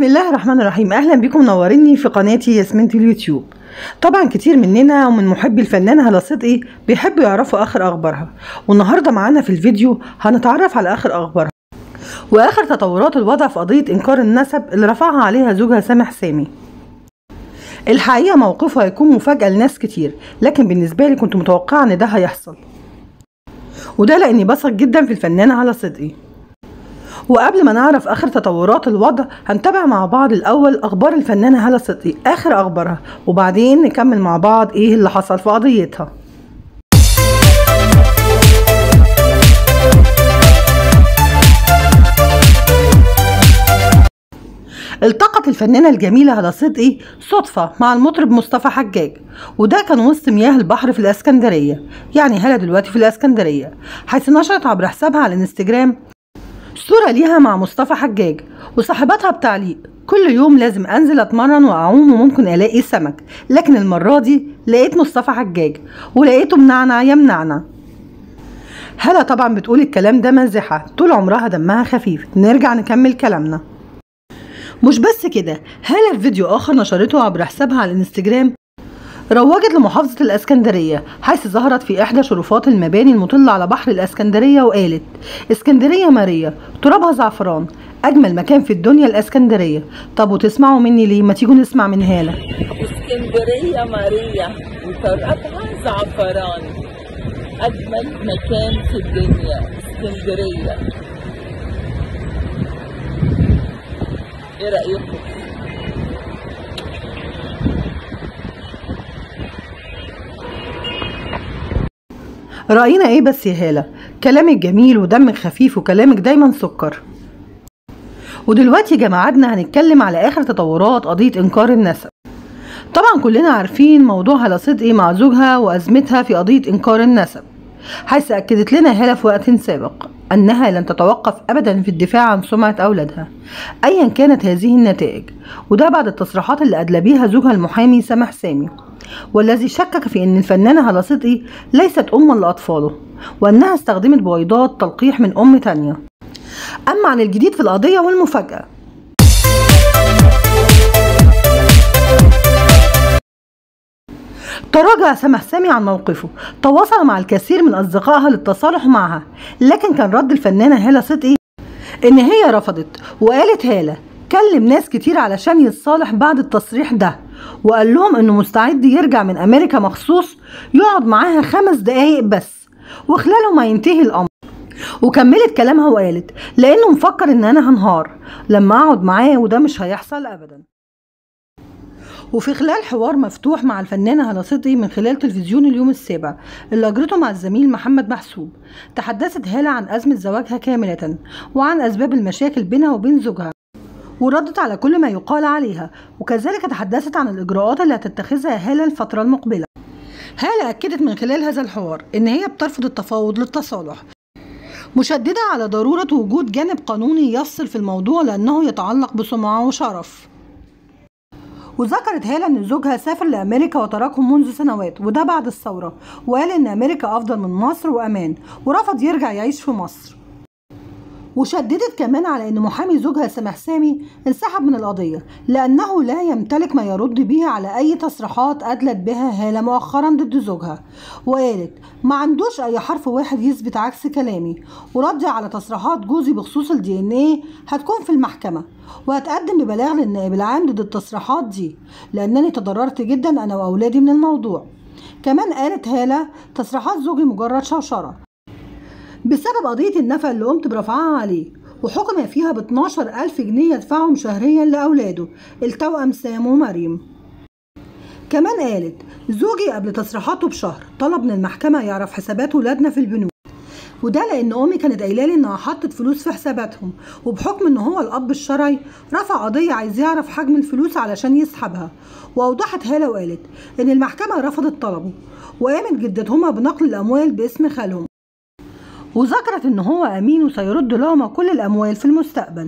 بسم الله الرحمن الرحيم اهلا بكم منوريني في قناتي ياسمين اليوتيوب طبعا كتير مننا ومن محبي الفنانة هلا صدقي بيحبوا يعرفوا اخر اخبارها والنهارده معانا في الفيديو هنتعرف على اخر اخبارها واخر تطورات الوضع في قضية انكار النسب اللي رفعها عليها زوجها سامح سامي الحقيقة موقفه هيكون مفاجأة لناس كتير لكن بالنسبة لي كنت متوقعة ان ده هيحصل وده لاني بثق جدا في الفنانة هلا صدقي وقبل ما نعرف اخر تطورات الوضع هنتابع مع بعض الاول اخبار الفنانه هاله صدقي اخر اخبارها وبعدين نكمل مع بعض ايه اللي حصل في قضيتها التقت الفنانة الجميلة هلا صدقي صدفة مع المطرب مصطفى حجاج وده كان وسط مياه البحر في الاسكندرية يعني هلا دلوقتي في الاسكندرية حيث نشرت عبر حسابها على الانستجرام صورة ليها مع مصطفى حجاج وصاحبتها بتعليق كل يوم لازم انزل اتمرن واعوم وممكن الاقي سمك لكن المرة دي لقيت مصطفى حجاج ولقيته منعنع يا منعنع هلا طبعا بتقول الكلام ده مازحة طول عمرها دمها خفيف نرجع نكمل كلامنا مش بس كده هلا في فيديو اخر نشرته عبر حسابها على الانستجرام روجت لمحافظة الإسكندرية حيث ظهرت في إحدى شرفات المباني المطلة على بحر الإسكندرية وقالت اسكندرية ماريا ترابها زعفران أجمل مكان في الدنيا الإسكندرية طب وتسمعوا مني ليه ما تيجوا نسمع من هالة اسكندرية ماريا وطرقتها زعفران أجمل مكان في الدنيا اسكندرية إيه رأيكم؟ رأينا إيه بس يا هالة كلامك جميل ودمك خفيف وكلامك دايما سكر ودلوقتي يا جماعتنا هنتكلم على آخر تطورات قضية إنكار النسب طبعا كلنا عارفين موضوع هلا صدقي مع زوجها وأزمتها في قضية إنكار النسب حيث أكدت لنا هالة في وقت سابق أنها لن تتوقف أبدا في الدفاع عن سمعة أولادها أيا كانت هذه النتائج وده بعد التصريحات اللي أدلى بيها زوجها المحامي سامح سامي والذي شكك في أن الفنانة هلا صدقي ليست أما لأطفاله وأنها استخدمت بويضات تلقيح من أم تانية أما عن الجديد في القضية والمفاجأة تراجع سامح سامي عن موقفه تواصل مع الكثير من أصدقائها للتصالح معها لكن كان رد الفنانة هالة صدقي إن هي رفضت وقالت هالة كلم ناس كتير علشان يتصالح بعد التصريح ده وقال لهم انه مستعد يرجع من امريكا مخصوص يقعد معاها خمس دقايق بس وخلاله ما ينتهي الامر وكملت كلامها وقالت لانه مفكر ان انا هنهار لما اقعد معاه وده مش هيحصل ابدا وفي خلال حوار مفتوح مع الفنانة هلا صدقي من خلال تلفزيون اليوم السابع اللي أجرته مع الزميل محمد محسوب تحدثت هالة عن أزمة زواجها كاملة وعن أسباب المشاكل بينها وبين زوجها وردت على كل ما يقال عليها وكذلك تحدثت عن الإجراءات اللي هتتخذها هالة الفترة المقبلة هالة أكدت من خلال هذا الحوار إن هي بترفض التفاوض للتصالح مشددة على ضرورة وجود جانب قانوني يفصل في الموضوع لأنه يتعلق بسمعة وشرف وذكرت هالة ان زوجها سافر لامريكا وتركهم منذ سنوات وده بعد الثوره وقال ان امريكا افضل من مصر وامان ورفض يرجع يعيش في مصر وشددت كمان على ان محامي زوجها سامح سامي انسحب من القضيه لانه لا يمتلك ما يرد به على اي تصريحات ادلت بها هاله مؤخرا ضد زوجها وقالت ما عندوش اي حرف واحد يثبت عكس كلامي ورد على تصريحات جوزي بخصوص الدي ان ايه هتكون في المحكمه وهتقدم ببلاغ للنائب العام ضد التصريحات دي لانني تضررت جدا انا واولادي من الموضوع كمان قالت هاله تصريحات زوجي مجرد شوشره بسبب قضية النفقة اللي قمت برفعها عليه وحكم فيها ب 12 ألف جنيه يدفعهم شهريا لأولاده التوأم سام ومريم كمان قالت زوجي قبل تصريحاته بشهر طلب من المحكمة يعرف حسابات ولادنا في البنوك وده لان امي كانت قايله لي انها حطت فلوس في حساباتهم وبحكم ان هو الاب الشرعي رفع قضيه عايز يعرف حجم الفلوس علشان يسحبها واوضحت هاله وقالت ان المحكمه رفضت طلبه وقامت جدتهما بنقل الاموال باسم خالهم وذكرت ان هو امين وسيرد لهما كل الاموال في المستقبل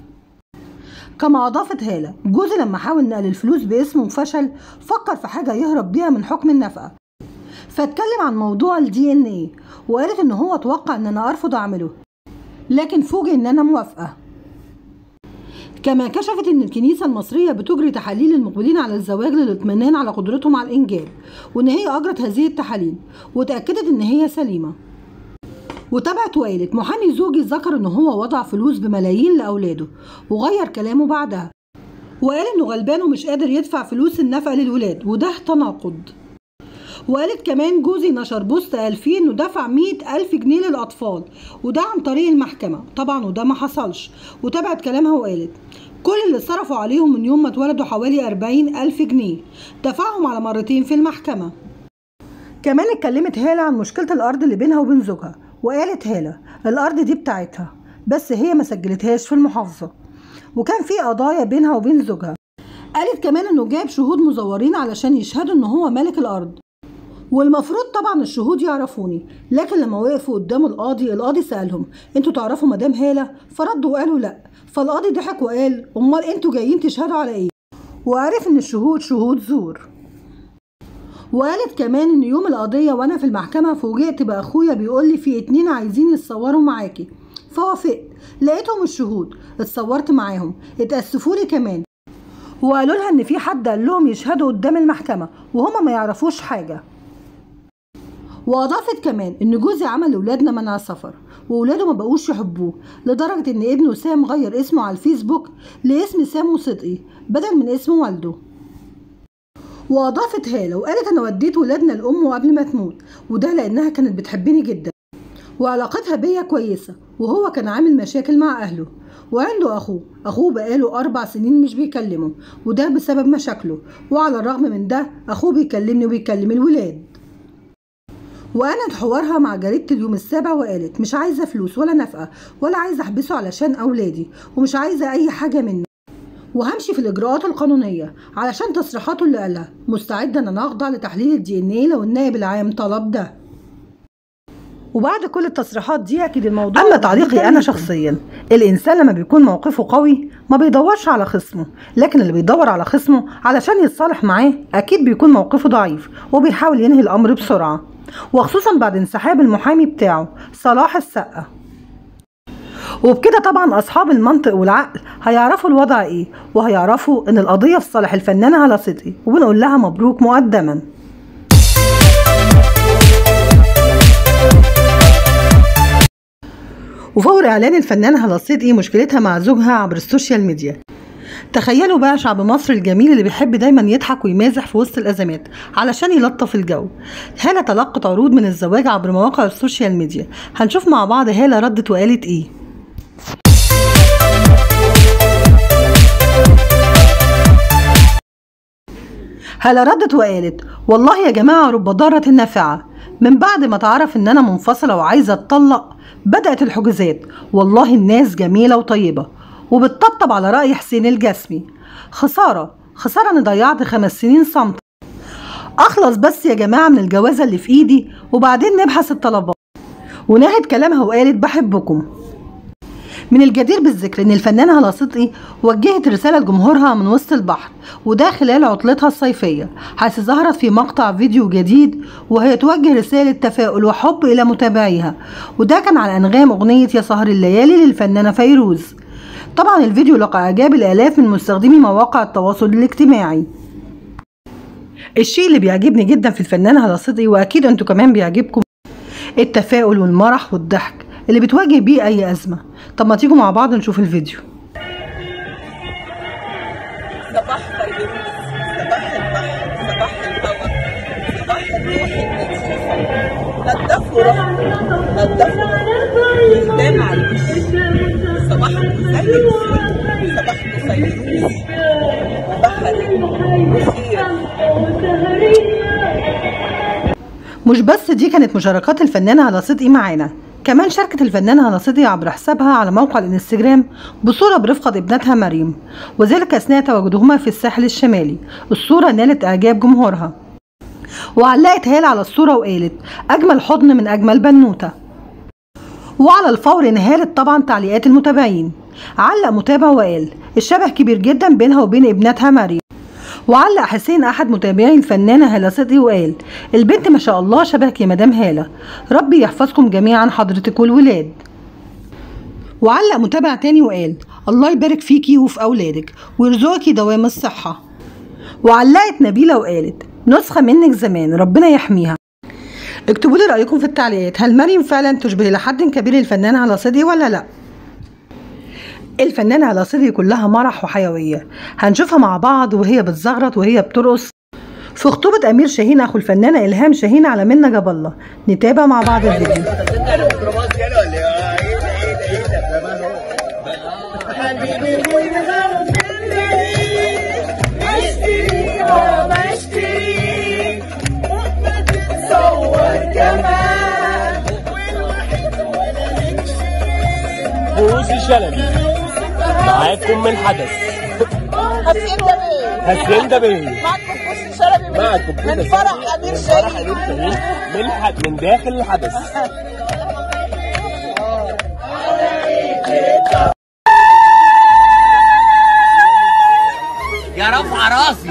كما اضافت هاله جوزي لما حاول نقل الفلوس باسمه وفشل فكر في حاجه يهرب بيها من حكم النفقه فاتكلم عن موضوع الدي ان ايه وقالت ان هو اتوقع ان انا ارفض اعمله لكن فوجئ ان انا موافقه كما كشفت ان الكنيسه المصريه بتجري تحاليل المقبلين على الزواج للاطمئنان على قدرتهم على الانجاب وان هي اجرت هذه التحاليل وتاكدت ان هي سليمه وتابعت وقالت محامي زوجي ذكر ان هو وضع فلوس بملايين لاولاده وغير كلامه بعدها وقال انه غلبان ومش قادر يدفع فلوس النفقه للولاد وده تناقض وقالت كمان جوزي نشر بوست قال فيه انه دفع مية ألف جنيه للأطفال وده عن طريق المحكمة طبعا وده ما حصلش وتابعت كلامها وقالت كل اللي صرفوا عليهم من يوم ما اتولدوا حوالي أربعين ألف جنيه دفعهم على مرتين في المحكمة كمان اتكلمت هالة عن مشكلة الأرض اللي بينها وبين زوجها وقالت هالة الأرض دي بتاعتها بس هي ما سجلتهاش في المحافظة وكان في قضايا بينها وبين زوجها قالت كمان انه جاب شهود مزورين علشان يشهدوا ان هو مالك الارض والمفروض طبعا الشهود يعرفوني لكن لما وقفوا قدام القاضي القاضي سألهم انتوا تعرفوا مدام هالة فردوا وقالوا لا فالقاضي ضحك وقال امال انتوا جايين تشهدوا على ايه وعرف ان الشهود شهود زور وقالت كمان ان يوم القضية وانا في المحكمة فوجئت باخويا بيقول لي في اتنين عايزين يتصوروا معاكي فوافقت لقيتهم الشهود اتصورت معاهم اتأسفوا لي كمان وقالوا لها ان في حد قال لهم يشهدوا قدام المحكمة وهما ما يعرفوش حاجة واضافت كمان ان جوزي عمل لاولادنا منع سفر واولاده ما بقوش يحبوه لدرجه ان ابنه سام غير اسمه على الفيسبوك لاسم سامو صدقي بدل من اسم والده واضافت هاله وقالت انا وديت ولادنا لامه قبل ما تموت وده لانها كانت بتحبني جدا وعلاقتها بيا كويسه وهو كان عامل مشاكل مع اهله وعنده اخوه اخوه بقاله اربع سنين مش بيكلمه وده بسبب مشاكله وعلى الرغم من ده اخوه بيكلمني وبيكلم الولاد وأنت حوارها مع جريدة اليوم السابع وقالت مش عايزة فلوس ولا نفقة ولا عايزة أحبسه علشان أولادي ومش عايزة أي حاجة منه وهمشي في الإجراءات القانونية علشان تصريحاته اللي قالها مستعدة إن أنا أخضع لتحليل الدي إن إيه لو النائب العام طلب ده وبعد كل التصريحات دي اكيد الموضوع اما تعليقي انا شخصيا الانسان لما بيكون موقفه قوي ما بيدورش على خصمه لكن اللي بيدور على خصمه علشان يتصالح معاه اكيد بيكون موقفه ضعيف وبيحاول ينهي الامر بسرعه وخصوصا بعد انسحاب المحامي بتاعه صلاح السقا وبكده طبعا اصحاب المنطق والعقل هيعرفوا الوضع ايه وهيعرفوا ان القضيه في صالح الفنانه هلا صدقي وبنقول لها مبروك مقدما وفور اعلان الفنانه هلا صدقي مشكلتها مع زوجها عبر السوشيال ميديا تخيلوا بقى شعب مصر الجميل اللي بيحب دايما يضحك ويمازح في وسط الازمات علشان يلطف الجو هالة تلقت عروض من الزواج عبر مواقع السوشيال ميديا هنشوف مع بعض هالة ردت وقالت ايه هالة ردت وقالت والله يا جماعة رب ضارة نافعة من بعد ما تعرف ان انا منفصلة وعايزة اتطلق بدأت الحجوزات والله الناس جميلة وطيبة وبتطبطب على رأي حسين الجسمي خسارة خسارة اني ضيعت خمس سنين صمت اخلص بس يا جماعة من الجوازة اللي في ايدي وبعدين نبحث الطلبات ونهت كلامها وقالت بحبكم من الجدير بالذكر ان الفنانة هلا صدقي وجهت رسالة لجمهورها من وسط البحر وده خلال عطلتها الصيفية حيث ظهرت في مقطع فيديو جديد وهي توجه رسالة تفاؤل وحب إلى متابعيها وده كان على أنغام أغنية يا سهر الليالي للفنانة فيروز طبعا الفيديو لقى إعجاب الآلاف من مستخدمي مواقع التواصل الاجتماعي الشيء اللي بيعجبني جدا في الفنانة هلا صدقي وأكيد أنتوا كمان بيعجبكم التفاؤل والمرح والضحك اللي بتواجه بيه أي أزمة طب ما تيجوا مع بعض نشوف الفيديو صباح فيروز صباح البحر صباح الهواء صباح الروح النظيفة نضفوا روحكم نضفوا بلدان على الوش صباحكم زي الفل صباحكم فيروز وبحري وخير مش بس دي كانت مشاركات الفنانة هلا صدقي معانا كمان شاركت الفنانة هلا صدقي عبر حسابها على موقع الانستجرام بصورة برفقة ابنتها مريم وذلك أثناء تواجدهما في الساحل الشمالي الصورة نالت إعجاب جمهورها وعلقت هالة على الصورة وقالت أجمل حضن من أجمل بنوتة وعلى الفور انهالت طبعا تعليقات المتابعين علق متابع وقال الشبه كبير جدا بينها وبين ابنتها مريم وعلق حسين احد متابعي الفنانه هاله صدقي وقال البنت ما شاء الله شبهك يا مدام هاله ربي يحفظكم جميعا حضرتك والولاد وعلق متابع تاني وقال الله يبارك فيكي وفي أولادك ويرزقكي دوام الصحة وعلقت نبيلة وقالت نسخة منك زمان ربنا يحميها اكتبوا لي رأيكم في التعليقات هل مريم فعلا تشبه لحد كبير الفنان على صدي ولا لا الفنانة على صدي كلها مرح وحيوية هنشوفها مع بعض وهي بتزغرط وهي بترقص في خطوبة أمير شاهين أخو الفنانة إلهام شاهين على منة جاب الله نتابع مع بعض الفيديو بوسي شلبي معاكم من الحدث حسين ده بيه حسين ده بيه معكم بوسي شلبي من- معكم من فرح امير شاهين من الح- من داخل الحدث يا رفع راسي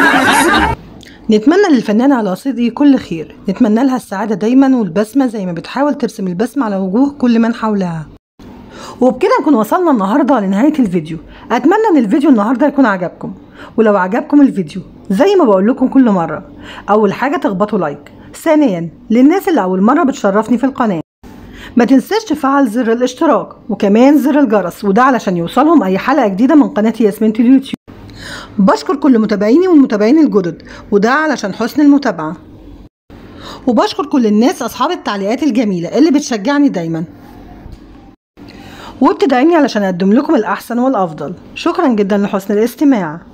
نتمنى للفنانة على صدي كل خير نتمنى لها السعادة دايما والبسمة زي ما بتحاول ترسم البسمة على وجوه كل من حولها وبكده نكون وصلنا النهاردة لنهاية الفيديو أتمنى أن الفيديو النهاردة يكون عجبكم ولو عجبكم الفيديو زي ما بقول لكم كل مرة أول حاجة تخبطوا لايك ثانيا للناس اللي أول مرة بتشرفني في القناة ما تنساش تفعل زر الاشتراك وكمان زر الجرس وده علشان يوصلهم أي حلقة جديدة من قناة ياسمين اليوتيوب بشكر كل متابعيني والمتابعين الجدد وده علشان حسن المتابعة وبشكر كل الناس أصحاب التعليقات الجميلة اللي بتشجعني دايما وبتدعيني علشان أقدم لكم الأحسن والأفضل شكرا جدا لحسن الاستماع